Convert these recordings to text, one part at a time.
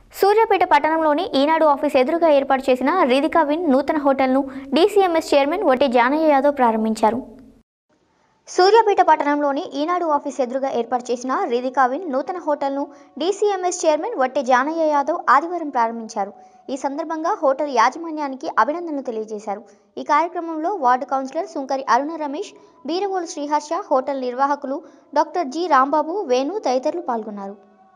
సూర్యాపేట పట్టణంలోని ఈనాడు ఆఫీస్ ఎదురుగా ఏర్పాటు చేసిన రిదికా విన్ నూతన హోటల్ను డీసీఎంఎస్ చైర్మన్ వట్టి జానయ్య యాదవ్ ప్రారంభించారు సూర్యాపేట పట్టణంలోని ఈనాడు ఆఫీస్ ఎదురుగా ఏర్పాటు చేసిన రిదికా విన్ నూతన హోటల్ను డీసీఎంఎస్ చైర్మన్ వట్టి జానయ్య యాదవ్ ఆదివారం ప్రారంభించారు ఈ సందర్భంగా హోటల్ యాజమాన్యానికి అభినందనలు తెలియజేశారు ఈ కార్యక్రమంలో ward councillor Sunkari Aruna Ramesh Beeravolu Sriharsha hotel నిర్వాహకులు డాక్టర్ జి రాంబాబు వేణు తదితరులు పాల్గొన్నారు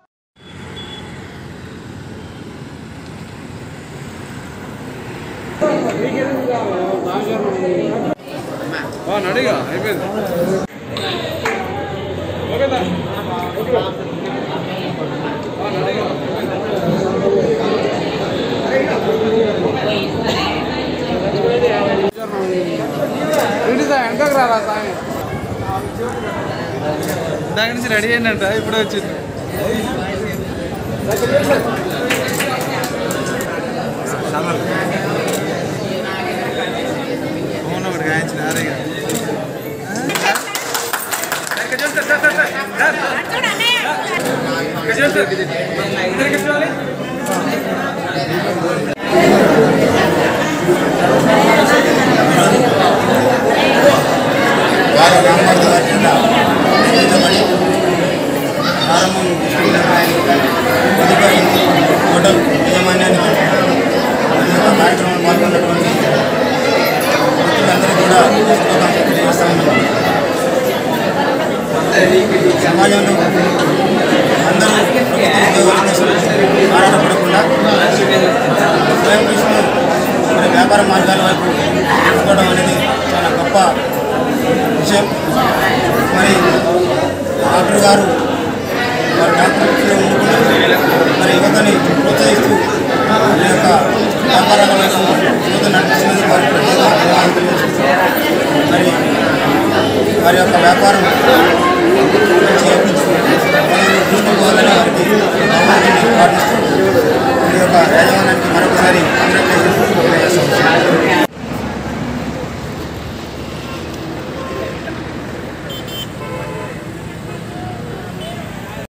నడిగా అయిపోయింది ఓకేదా నడిగా వెనకకు రారా సాయి దాని నుంచి రెడీ అయిందంట ఇప్పుడే వచ్చింది అవును ఒకటి గాయించిన అరేగా వారు రామభద్ర గారి కింద నిర్మించబడి ప్రారంభం తదుపరి హోటల్ యాజమాన్యానికి ఈ యొక్క కార్యక్రమంలో పాల్గొన్నటువంటి వ్యక్తులందరికీ కూడా శుభాకాంక్షలు తెలియజేస్తా ఉన్నాం సమాజంలో అందరూ ప్రభుత్వ ఉద్యోగాల కోసం ఆరాటపడకుండా స్వయం కృషిని మరి వ్యాపార మార్గాల వైపు తీసుకోవడం అనేది చాలా గొప్ప విషయం మరి డాక్టర్ గారు వారి డాక్టర్ వృత్తిలో ఉండుకుంటూ మరి యువతని ప్రోత్సహిస్తూ ఈ యొక్క వ్యాపారాల వైపు యువత నడిపిస్తున్నది వారి ప్రత్యేక ధన్యవాదాలు తెలియజేస్తున్నాను. మరి వారి యొక్క వ్యాపారం మంచి అభివృద్ధి ముందుకు పోవాలని వారికి భగవంతుని ప్రార్థిస్తూ